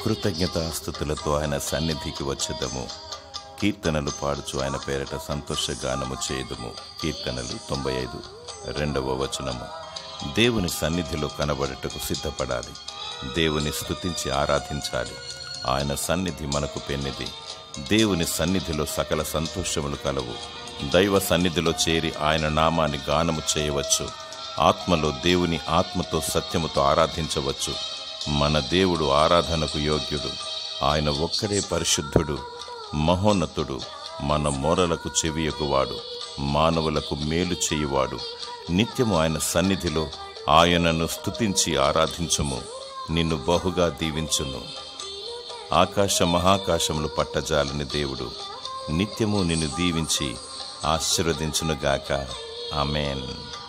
కృతజ్ఞతాస్థుతులతో ఆయన సన్నిధికి వచ్చేదము కీర్తనలు పాడుచు ఆయన పేరట సంతోషగానము చేయుదుము కీర్తనలు తొంభై ఐదు రెండవ వచనము దేవుని సన్నిధిలో కనబడటకు సిద్ధపడాలి దేవుని స్తుతించి ఆరాధించాలి ఆయన సన్నిధి మనకు పెన్నిది దేవుని సన్నిధిలో సకల సంతోషములు కలవు దైవ సన్నిధిలో చేరి ఆయన నామాన్ని గానము చేయవచ్చు ఆత్మలో దేవుని ఆత్మతో సత్యముతో ఆరాధించవచ్చు మన దేవుడు ఆరాధనకు యోగ్యుడు ఆయన ఒక్కడే పరిశుద్ధుడు మహోన్నతుడు మన మొరలకు చెవియకువాడు మానవులకు మేలు చేయువాడు నిత్యము ఆయన సన్నిధిలో ఆయనను స్తుతించి ఆరాధించుము నిన్ను బహుగా దీవించును ఆకాశ మహాకాశములు పట్టజాలని దేవుడు నిత్యము నిన్ను దీవించి ఆశీర్వదించునుగాక ఆమెన్